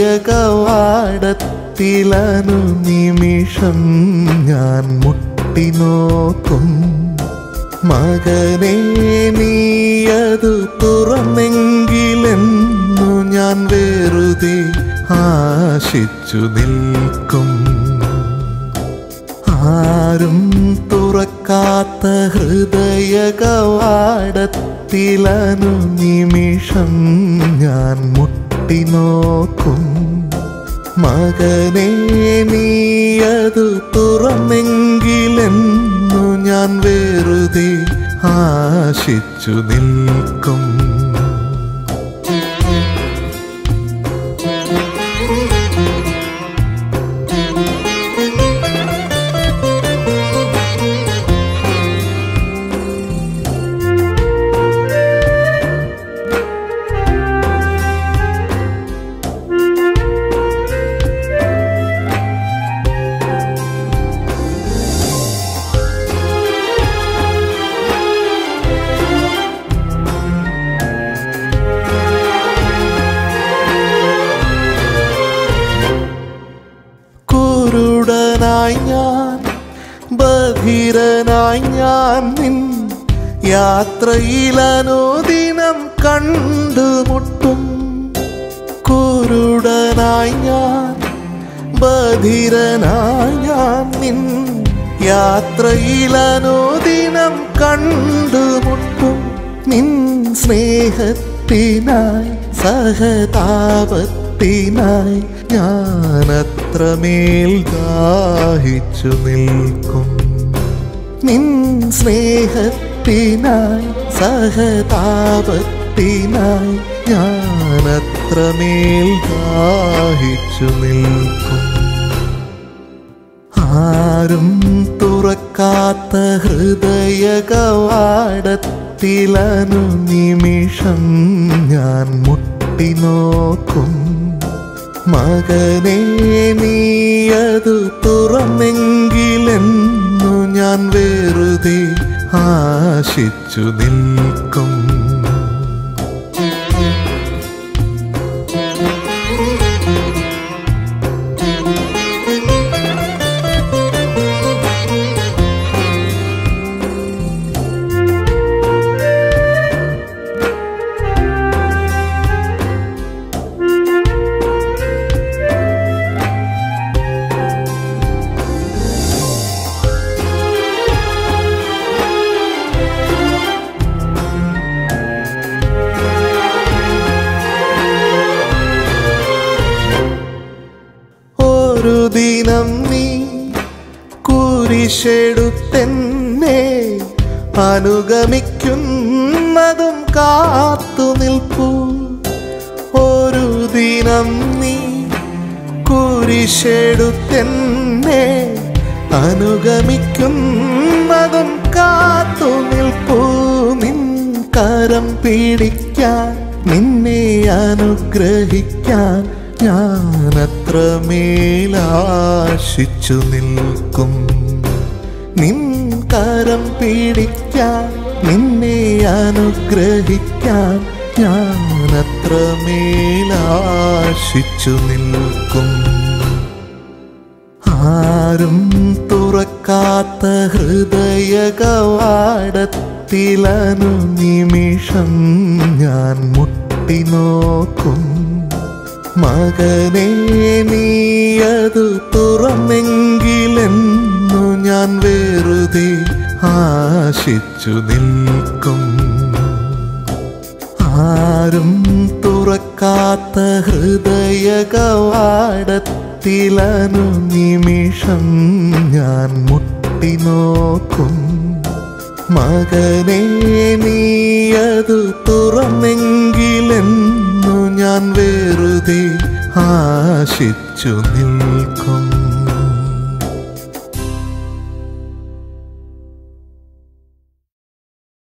കവാടത്തിലനു നിമിഷം ഞാൻ മുട്ടിനോക്കും മകനെ നീയതു തുറന്നെങ്കിലെന്നു ഞാൻ വെറുതെ ആശിച്ചു നിൽക്കും ആരും തുറക്കാത്ത ഹൃദയ കവാടത്തിലനു നിമിഷം ഞാൻ മുട്ടിനോക്കും മകനെ നീയതു തുറന്നെങ്കിലെന്നു ഞാൻ വെറുതെ ആശിച്ചു നിൽക്കും കുരുടനായി ഞാൻ ബധിരനായി ഞാൻ നിൻ യാത്രയിലനുദിനം കണ്ടുമുട്ടും കുരുടനായി ഞാൻ ബധിരനായി ഞാൻ നിൻ യാത്രയിലനുദിനം കണ്ടുമുട്ടും നിൻ സ്നേഹത്തിനായി സഹതാപത്തിനായി ഞാനത്രമേൽ ദാഹിച്ചു നിൽക്കും നിൻ സ്നേഹത്തിനായി സഹതാപത്തിനായി ഞാനത്രമേൽ ദാഹിച്ചു നിൽക്കും ആരും തുറക്കാത്ത ഹൃദയ കവാടത്തിലനു നിമിഷം ഞാൻ മുട്ടിനോക്കും മകനെ നീയതു തുറന്നെങ്കിലെന്നു ഞാൻ വെറുതെ ആശിച്ചു നിൽക്കും ഒരു ദിനം നീ കുരിശെടുത്തെന്നെ അനുഗമിക്കുന്നതും കാത്തു നിൽപ്പൂ ഒരു ദിനം നീ കുരിശെടുത്തെന്നെ അനുഗമിക്കുന്നതും കാത്തു നിൽപ്പൂ നിൻ കരം പിടിക്കാൻ നിന്നെ അനുഗ്രഹിക്കാൻ ഞാനത്രമേലാശിച്ചു നിൽക്കും നിൻ കരം പിടിക്കാൻ നിന്നെ അനുഗ്രഹിക്കാൻ ഞാനത്രമേലാശിച്ചു നിൽക്കും ആരും തുറക്കാത്ത ഹൃദയ കവാടത്തിലനു നിമിഷം ഞാൻ മുട്ടിനോക്കും മകനെ നീയതു തുറന്നെങ്കിലെന്നു ഞാൻ വെറുതെ ആശിച്ചു നിൽക്കും ആരും തുറക്കാത്ത ഹൃദയ കവാടത്തിലനു നിമിഷം ഞാൻ മുട്ടിനോക്കും മകനെ നീയതു തുറന്നെങ്കിലെന്നു ഞാൻ വെറുതെ ആശിച്ചു നിൽക്കും